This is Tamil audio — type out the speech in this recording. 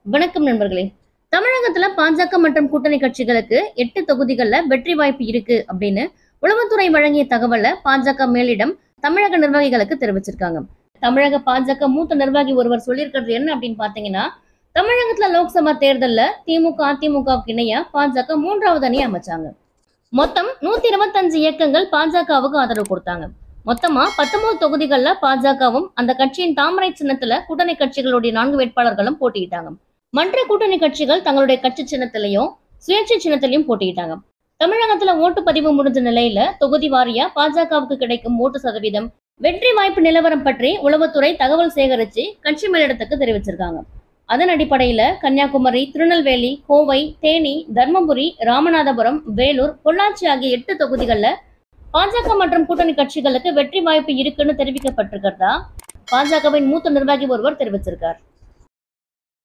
வணக்கம் நண்பர்களே தமிழகத்துல பாஜக மற்றும் கூட்டணி கட்சிகளுக்கு எட்டு தொகுதிகள்ல வெற்றி வாய்ப்பு இருக்கு அப்படின்னு உளவுத்துறை வழங்கிய தகவலை பாஜக மேலிடம் தமிழக நிர்வாகிகளுக்கு தெரிவிச்சிருக்காங்க தமிழக பாஜக மூத்த நிர்வாகி ஒருவர் சொல்லியிருக்கிறது என்ன அப்படின்னு பாத்தீங்கன்னா தமிழகத்துல லோக்சபா தேர்தல்ல திமுக அதிமுகவுக்கு இணையா பாஜக மூன்றாவது அணி அமைச்சாங்க மொத்தம் நூத்தி இருபத்தஞ்சு இயக்கங்கள் பாஜகவுக்கு ஆதரவு கொடுத்தாங்க மொத்தமா பத்தொன்பது தொகுதிகள்ல பாஜகவும் அந்த கட்சியின் தாமரை சின்னத்துல கூட்டணி கட்சிகளுடைய நான்கு வேட்பாளர்களும் போட்டியிட்டாங்க மற்ற கூட்டணி கட்சிகள் தங்களுடைய கட்சி சின்னத்திலையும் சுயேட்சை சின்னத்திலையும் போட்டியிட்டாங்க தமிழகத்துல ஓட்டு பதிவு முடிஞ்ச நிலையில தொகுதி வாரியா பாஜகவுக்கு கிடைக்கும் ஓட்டு சதவீதம் வெற்றி வாய்ப்பு நிலவரம் பற்றி உளவுத்துறை தகவல் சேகரிச்சு கட்சி மேலிடத்துக்கு தெரிவிச்சிருக்காங்க அதன் அடிப்படையில கன்னியாகுமரி திருநெல்வேலி கோவை தேனி தர்மபுரி ராமநாதபுரம் வேலூர் பொள்ளாச்சி ஆகிய எட்டு தொகுதிகள்ல பாஜக மற்றும் கூட்டணி கட்சிகளுக்கு வெற்றி வாய்ப்பு இருக்குன்னு தெரிவிக்கப்பட்டிருக்கிறதா பாஜகவின் மூத்த நிர்வாகி ஒருவர் தெரிவிச்சிருக்கார்